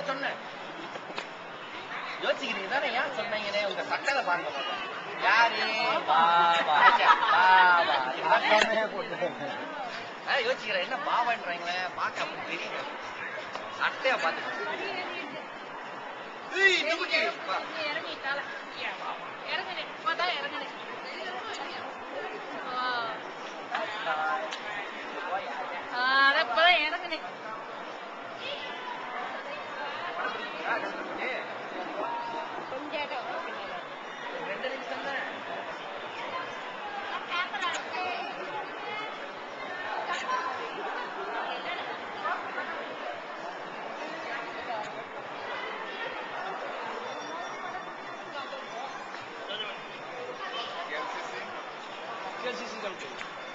சொன்னேன் யோசிக்கிறீங்க தானே ஏன் சொன்னீங்கன்னே உங்க சட்டத்தை பாருங்க முதல்ல. யாரு பாபா பாபா பார்க்காமயே போட்டு நான் யோசிக்கிறேன் என்ன பாபான்றாங்களே பார்க்க அப்படி தெரியல சட்டையா பார்த்துக்கோங்க ஏய், நுகுட்டி. வா. இறங்கிட்டால இறங்குனே இப்பதான் இறங்குனே அட இப்பதான் இறங்குனே கொஞ்சம் இடம் ரெண்டு நிமிஷம் தான் KLCC? KLCC committee.